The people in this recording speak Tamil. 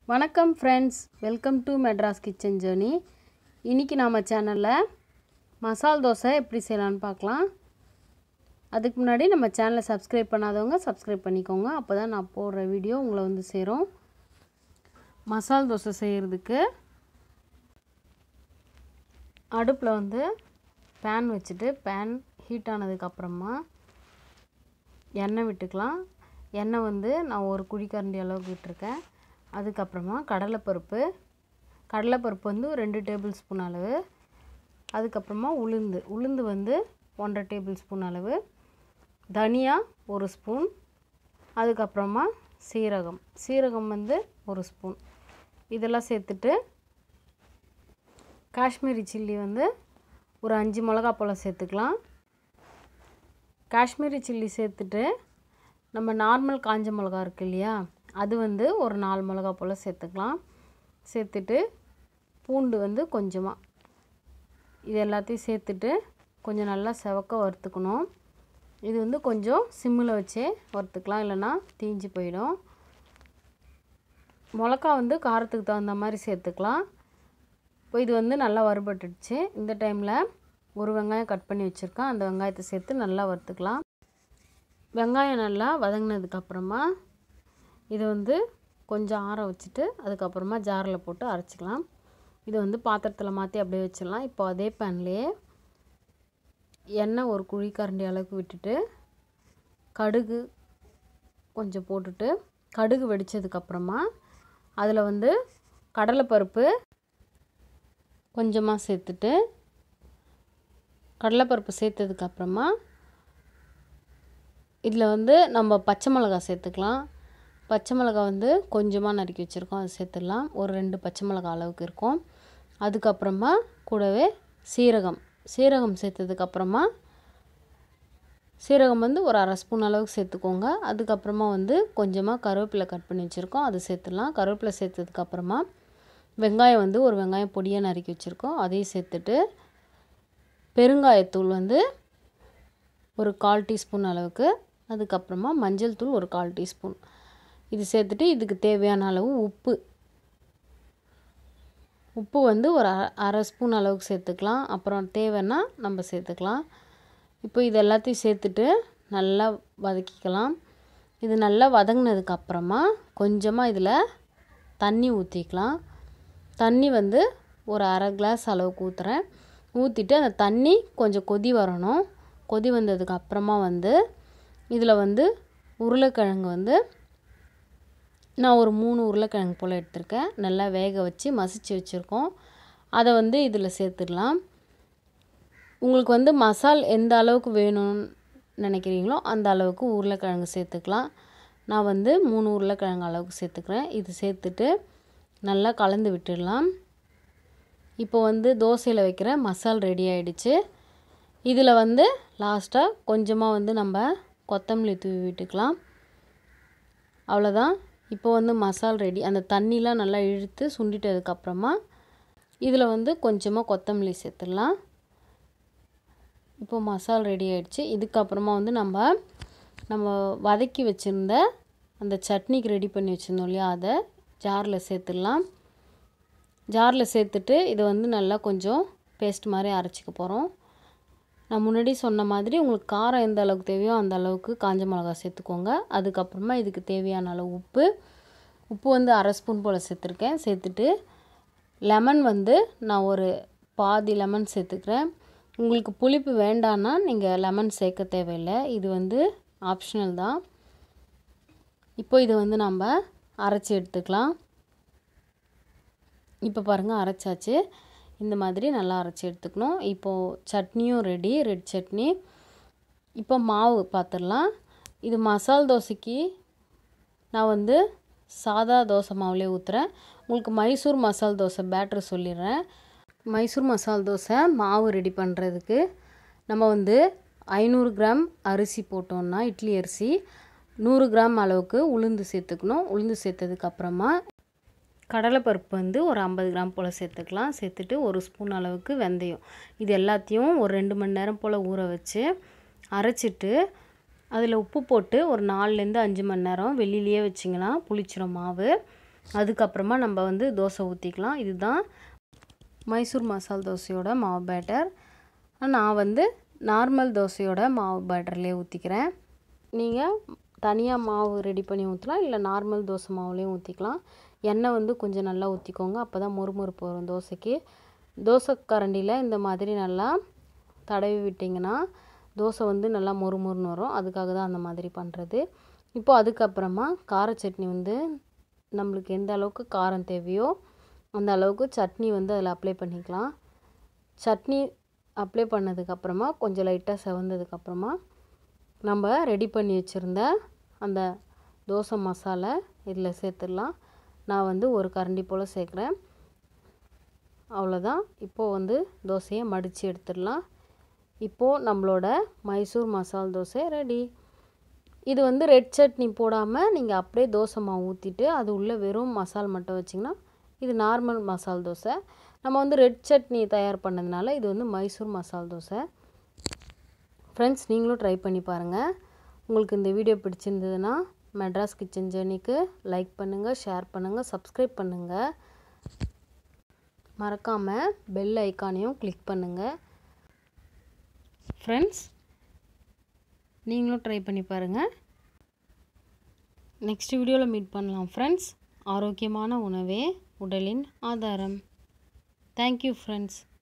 வணக்கம் friends welcome to Madras kitchen journey இன்றைக்கி நம்ம சேனலில் மசால் தோசை எப்படி செய்யலான்னு பார்க்கலாம் அதுக்கு முன்னாடி நம்ம சேனலை சப்ஸ்கிரைப் பண்ணாதவங்க சப்ஸ்கிரைப் பண்ணிக்கோங்க அப்போ தான் நான் போடுற வீடியோ உங்களை வந்து சேரும் மசால் தோசை செய்கிறதுக்கு அடுப்பில் வந்து பேன் வச்சுட்டு பேன் ஹீட் ஆனதுக்கப்புறமா எண்ணெய் விட்டுக்கலாம் எண்ணெய் வந்து நான் ஒரு குழிக்கரண்டி அளவுக்கு விட்டுருக்கேன் அதுக்கப்புறமா கடலைப்பருப்பு கடலைப்பருப்பு வந்து ஒரு ரெண்டு டேபிள் ஸ்பூன் அளவு அதுக்கப்புறமா உளுந்து உளுந்து வந்து ஒன்றரை டேபிள் ஸ்பூன் அளவு தனியா ஒரு ஸ்பூன் அதுக்கப்புறமா சீரகம் சீரகம் வந்து ஒரு ஸ்பூன் இதெல்லாம் சேர்த்துட்டு காஷ்மீரி சில்லி வந்து ஒரு அஞ்சு மிளகா போல் சேர்த்துக்கலாம் காஷ்மீரி சில்லி சேர்த்துட்டு நம்ம நார்மல் காஞ்ச மிளகா இருக்கு இல்லையா அது வந்து ஒரு நாலு மிளகா போல் சேர்த்துக்கலாம் சேர்த்துட்டு பூண்டு வந்து கொஞ்சமாக இது எல்லாத்தையும் சேர்த்துட்டு கொஞ்சம் நல்லா செவக்க வறுத்துக்கணும் இது வந்து கொஞ்சம் சிம்மில் வச்சே வறுத்துக்கலாம் இல்லைன்னா தீஞ்சு போயிடும் மிளகா வந்து காரத்துக்கு தகுந்த மாதிரி சேர்த்துக்கலாம் இப்போ இது வந்து நல்லா வறுபட்டுடுச்சு இந்த டைமில் ஒரு வெங்காயம் கட் பண்ணி வச்சுருக்கேன் அந்த வெங்காயத்தை சேர்த்து நல்லா வறுத்துக்கலாம் வெங்காயம் நல்லா வதங்கினதுக்கப்புறமா இதை வந்து கொஞ்சம் ஆற வச்சுட்டு அதுக்கப்புறமா ஜாரில் போட்டு அரைச்சிக்கலாம் இதை வந்து பாத்திரத்தில் மாற்றி அப்படியே வச்சிடலாம் இப்போ அதே பேன்லேயே எண்ணெய் ஒரு குழி கரண்டி அளவுக்கு விட்டுட்டு கடுகு கொஞ்சம் போட்டுட்டு கடுகு வெடித்ததுக்கப்புறமா அதில் வந்து கடலைப்பருப்பு கொஞ்சமாக சேர்த்துட்டு கடலைப்பருப்பு சேர்த்ததுக்கப்புறமா இதில் வந்து நம்ம பச்சை மிளகா சேர்த்துக்கலாம் பச்சை மிளகா வந்து கொஞ்சமாக நறுக்கி வச்சுருக்கோம் அது சேர்த்துடலாம் ஒரு ரெண்டு பச்சை மிளகா அளவுக்கு இருக்கும் அதுக்கப்புறமா கூடவே சீரகம் சீரகம் சேர்த்ததுக்கப்புறமா சீரகம் வந்து ஒரு அரை ஸ்பூன் அளவுக்கு சேர்த்துக்கோங்க அதுக்கப்புறமா வந்து கொஞ்சமாக கருவேப்பிலை கட் பண்ணி வச்சுருக்கோம் அது சேர்த்துடலாம் கருவேப்பிலை சேர்த்ததுக்கப்புறமா வெங்காயம் வந்து ஒரு வெங்காயம் பொடியாக நறுக்கி வச்சுருக்கோம் அதையும் சேர்த்துட்டு பெருங்காயத்தூள் வந்து ஒரு கால் டீஸ்பூன் அளவுக்கு அதுக்கப்புறமா மஞ்சள் தூள் ஒரு கால் டீஸ்பூன் இது சேர்த்துட்டு இதுக்கு தேவையான அளவு உப்பு உப்பு வந்து ஒரு அரை ஸ்பூன் அளவுக்கு சேர்த்துக்கலாம் அப்புறம் தேவைன்னா நம்ம சேர்த்துக்கலாம் இப்போ இது எல்லாத்தையும் சேர்த்துட்டு நல்லா வதக்கிக்கலாம் இது நல்லா வதங்கினதுக்கப்புறமா கொஞ்சமாக இதில் தண்ணி ஊற்றிக்கலாம் தண்ணி வந்து ஒரு அரை கிளாஸ் அளவுக்கு ஊற்றுறேன் ஊற்றிட்டு அந்த தண்ணி கொஞ்சம் கொதி வரணும் கொதி வந்ததுக்கு அப்புறமா வந்து இதில் வந்து உருளைக்கிழங்கு வந்து நான் ஒரு மூணு உருளைக்கிழங்கு போல் எடுத்திருக்கேன் நல்லா வேக வச்சு மசிச்சு வச்சுருக்கோம் அதை வந்து இதில் சேர்த்துடலாம் உங்களுக்கு வந்து மசால் எந்த அளவுக்கு வேணும்னு நினைக்கிறீங்களோ அந்த அளவுக்கு உருளைக்கிழங்கு சேர்த்துக்கலாம் நான் வந்து மூணு உருளைக்கிழங்கு அளவுக்கு சேர்த்துக்கிறேன் இது சேர்த்துட்டு நல்லா கலந்து விட்டுடலாம் இப்போ வந்து தோசையில் வைக்கிற மசால் ரெடி ஆகிடுச்சு இதில் வந்து லாஸ்ட்டாக கொஞ்சமாக வந்து நம்ம கொத்தமல்லி தூவி விட்டுக்கலாம் அவ்வளோதான் இப்போ வந்து மசால் ரெடி அந்த தண்ணிலாம் நல்லா இழுத்து சுண்டிட்டதுக்கப்புறமா இதில் வந்து கொஞ்சமாக கொத்தமல்லி சேர்த்துடலாம் இப்போ மசால் ரெடி ஆகிடுச்சு இதுக்கப்புறமா வந்து நம்ம நம்ம வதக்கி வச்சுருந்த அந்த சட்னிக்கு ரெடி பண்ணி வச்சுருந்தோம் இல்லையா அதை ஜாரில் சேர்த்துடலாம் ஜாரில் சேர்த்துட்டு இதை வந்து நல்லா கொஞ்சம் பேஸ்ட் மாதிரி அரைச்சிக்க போகிறோம் நான் முன்னாடி சொன்ன மாதிரி உங்களுக்கு காரம் எந்த அளவுக்கு தேவையோ அந்த அளவுக்கு காஞ்ச மிளகா சேர்த்துக்கோங்க அதுக்கப்புறமா இதுக்கு தேவையான அளவு உப்பு உப்பு வந்து அரை ஸ்பூன் போல் சேர்த்துருக்கேன் சேர்த்துட்டு லெமன் வந்து நான் ஒரு பாதி லெமன் சேர்த்துக்கிறேன் உங்களுக்கு புளிப்பு வேண்டான்னா நீங்கள் லெமன் சேர்க்க தேவையில்லை இது வந்து ஆப்ஷனல் தான் இப்போ இதை வந்து நம்ம அரைச்சி எடுத்துக்கலாம் இப்போ பாருங்கள் அரைச்சாச்சு இந்த மாதிரி நல்லா அரைச்சி எடுத்துக்கணும் இப்போது சட்னியும் ரெடி ரெட் சட்னி இப்போ மாவு பார்த்துடலாம் இது மசால் தோசைக்கு நான் வந்து சாதா தோசை மாவுலேயே ஊற்றுறேன் உங்களுக்கு மைசூர் மசால் தோசை பேட்ரு சொல்லிடுறேன் மைசூர் மசால் தோசை மாவு ரெடி பண்ணுறதுக்கு நம்ம வந்து ஐநூறு கிராம் அரிசி போட்டோம்னா இட்லி அரிசி நூறு கிராம் அளவுக்கு உளுந்து சேர்த்துக்கணும் உளுந்து சேர்த்ததுக்கப்புறமா கடலைப்பருப்பு வந்து ஒரு ஐம்பது கிராம் போல் சேர்த்துக்கலாம் சேர்த்துட்டு ஒரு ஸ்பூன் அளவுக்கு வெந்தயம் இது எல்லாத்தையும் ஒரு ரெண்டு மணி நேரம் போல் ஊற வச்சு அரைச்சிட்டு அதில் உப்பு போட்டு ஒரு நாலுலேருந்து அஞ்சு மணி நேரம் வெளியிலேயே வச்சிங்கன்னா புளிச்சிரும் மாவு அதுக்கப்புறமா நம்ம வந்து தோசை ஊற்றிக்கலாம் இதுதான் மைசூர் மசால் தோசையோட மாவு பேட்டர் நான் வந்து நார்மல் தோசையோட மாவு பேட்டர்லேயே ஊற்றிக்கிறேன் நீங்கள் தனியாக மாவு ரெடி பண்ணி ஊற்றலாம் இல்லை நார்மல் தோசை மாவுலேயும் ஊற்றிக்கலாம் எண்ணெய் வந்து கொஞ்சம் நல்லா ஊற்றிக்கோங்க அப்போ தான் மொறுமொறுப்பு வரும் தோசைக்கு தோசை கரண்டியில் இந்த மாதிரி நல்லா தடவி விட்டிங்கன்னா தோசை வந்து நல்லா மொறுமொறுன்னு வரும் அதுக்காக தான் அந்த மாதிரி பண்ணுறது இப்போது அதுக்கப்புறமா கார சட்னி வந்து நம்மளுக்கு எந்த அளவுக்கு காரம் தேவையோ அந்த அளவுக்கு சட்னி வந்து அதில் அப்ளை பண்ணிக்கலாம் சட்னி அப்ளை பண்ணதுக்கப்புறமா கொஞ்சம் லைட்டாக செவந்ததுக்கப்புறமா நம்ம ரெடி பண்ணி வச்சுருந்த அந்த தோசை மசாலா இதில் சேர்த்துடலாம் நான் வந்து ஒரு கரண்டி போல் சேர்க்குறேன் அவ்வளோதான் இப்போது வந்து தோசையை மடித்து எடுத்துடலாம் இப்போது நம்மளோட மைசூர் மசால் தோசை ரெடி இது வந்து ரெட் சட்னி போடாமல் நீங்கள் அப்படியே தோசை மாவு ஊற்றிட்டு அது உள்ளே வெறும் மசால் மட்டும் வச்சிங்கன்னா இது நார்மல் மசால் தோசை நம்ம வந்து ரெட் சட்னி தயார் பண்ணதுனால இது வந்து மைசூர் மசால் தோசை ஃப்ரெண்ட்ஸ் நீங்களும் ட்ரை பண்ணி பாருங்கள் உங்களுக்கு இந்த வீடியோ பிடிச்சிருந்ததுன்னா மெட்ராஸ் கிச்சன் ஜேர்னிக்கு லைக் பண்ணுங்கள் ஷேர் பண்ணுங்கள் சப்ஸ்கிரைப் பண்ணுங்கள் மறக்காமல் பெல் ஐக்கானையும் கிளிக் பண்ணுங்கள் ஃப்ரெண்ட்ஸ் நீங்களும் ட்ரை பண்ணி பாருங்கள் நெக்ஸ்ட் வீடியோவில் மீட் பண்ணலாம் ஃப்ரெண்ட்ஸ் ஆரோக்கியமான உணவே உடலின் ஆதாரம் தேங்க்யூ ஃப்ரெண்ட்ஸ்